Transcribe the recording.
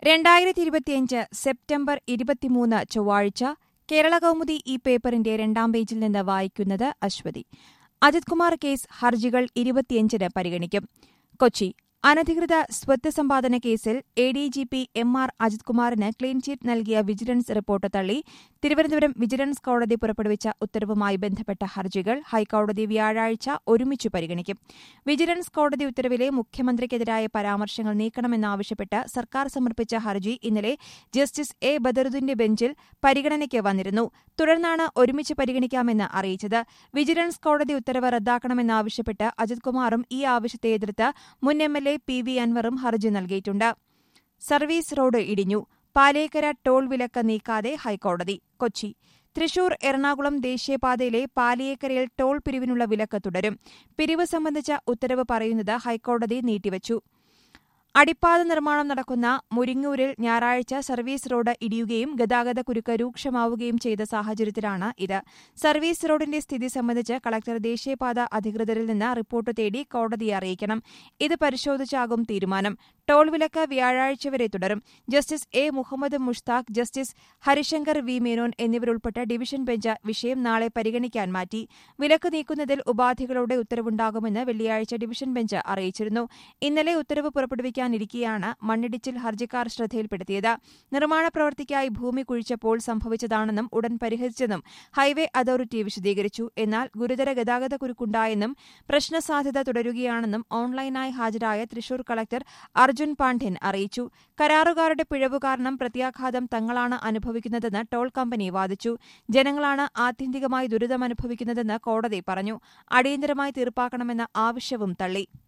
രണ്ടായിരത്തി ഇരുപത്തിയഞ്ച് സെപ്റ്റംബർ ഇരുപത്തിമൂന്ന് ചൊവ്വാഴ്ച കേരള കൗമുദി ഈ പേപ്പറിന്റെ രണ്ടാം പേജിൽ നിന്ന് വായിക്കുന്നത് അശ്വതി അജിത് കുമാർ കേസ് ഹർജികൾ ഇരുപത്തിയഞ്ചിന് പരിഗണിക്കും കൊച്ചി അനധികൃത സ്വത്ത് സമ്പാദന കേസിൽ A D G P M R Ajith കുമാറിന് ക്ലീൻ ചീറ്റ് നൽകിയ വിജിലൻസ് റിപ്പോർട്ട് തള്ളി തിരുവനന്തപുരം വിജിലൻസ് കോടതി പുറപ്പെടുവിച്ച ഉത്തരവുമായി ബന്ധപ്പെട്ട ഹർജികൾ ഹൈക്കോടതി വ്യാഴാഴ്ച ഒരുമിച്ച് പരിഗണിക്കും വിജിലൻസ് കോടതി ഉത്തരവിലെ മുഖ്യമന്ത്രിക്കെതിരായ പരാമർശങ്ങൾ നീക്കണമെന്നാവശ്യപ്പെട്ട് സർക്കാർ സമർപ്പിച്ച ഹർജി ഇന്നലെ ജസ്റ്റിസ് എ ബദറുദ്ദീന്റെ ബെഞ്ചിൽ പരിഗണനയ്ക്ക് വന്നിരുന്നു തുടർന്നാണ് ഒരുമിച്ച് പരിഗണിക്കാമെന്ന് അറിയിച്ചത് വിജിലൻസ് കോടതി ഉത്തരവ് റദ്ദാക്കണമെന്നാവശ്യപ്പെട്ട് അജിത് കുമാറും ഈ ആവശ്യത്തെ എതിർത്ത് മുൻ M L A P V അൻവറും ഹർജി നൽകിയിട്ടുണ്ട് സർവീസ് റോഡ് ഇടിഞ്ഞു പാലേക്കര ടോൾ വിലക്ക് നീക്കാതെ ഹൈക്കോടതി കൊച്ചി തൃശൂർ എറണാകുളം ദേശീയപാതയിലെ പാലിയേക്കരയിൽ ടോൾ പിരിവിനുള്ള വിലക്ക് തുടരും പിരിവ് സംബന്ധിച്ച ഉത്തരവ് പറയുന്നത് ഹൈക്കോടതി നീട്ടിവച്ചു അടിപ്പാത നിർമ്മാണം നടക്കുന്ന മുരിങ്ങൂരിൽ ഞായറാഴ്ച സർവീസ് റോഡ് ഇടിയുകയും ഗതാഗത കുരുക്ക് രൂക്ഷമാവുകയും ചെയ്ത സാഹചര്യത്തിലാണ് ഇത് സർവീസ് റോഡിന്റെ സ്ഥിതി സംബന്ധിച്ച് കളക്ടർ ദേശീയപാത അധികൃതരിൽ നിന്ന് റിപ്പോർട്ട് തേടി കോടതിയെ അറിയിക്കണം ഇത് പരിശോധിച്ചാകും തീരുമാനം ടോൾ വിലക്ക് വ്യാഴാഴ്ച വരെ തുടരും justice A Muhammad Mushtaq justice Harishankar V Menon എന്നിവരുൾപ്പെട്ട ഡിവിഷൻ ബെഞ്ച് വിഷയം നാളെ പരിഗണിക്കാൻ മാറ്റി വിലക്ക് നീക്കുന്നതിൽ ഉപാധികളോടെ ഉത്തരവുണ്ടാകുമെന്ന് വെള്ളിയാഴ്ച ഡിവിഷൻ ബെഞ്ച് അറിയിച്ചിരുന്നു ഇന്നലെ ഉത്തരവ് പുറപ്പെടുവിക്കാനിരിക്കെയാണ് മണ്ണിടിച്ചിൽ ഹർജിക്കാർ ശ്രദ്ധയിൽപ്പെടുത്തിയത് നിർമ്മാണ പ്രവൃത്തിക്കായി ഭൂമി കുഴിച്ചപ്പോൾ സംഭവിച്ചതാണെന്നും ഉടൻ പരിഹരിച്ചെന്നും ഹൈവേ അതോറിറ്റി വിശദീകരിച്ചു എന്നാൽ ഗുരുതര ഗതാഗത കുരുക്കുണ്ടായെന്നും പ്രശ്നസാധ്യത തുടരുകയാണെന്നും ഓൺലൈനായി ഹാജരായ തൃശൂർ കളക്ടർ അർജുൻ പാണ്ഡ്യൻ അറിയിച്ചു കരാറുകാരുടെ പിഴവ് കാരണം പ്രത്യാഘാതം തങ്ങളാണ് അനുഭവിക്കുന്നതെന്ന് ടോൾ കമ്പനി വാദിച്ചു ജനങ്ങളാണ് ആത്യന്തികമായി ദുരിതമനുഭവിക്കുന്നതെന്ന് കോടതി പറഞ്ഞു അടിയന്തരമായി തീർപ്പാക്കണമെന്ന ആവശ്യവും തള്ളി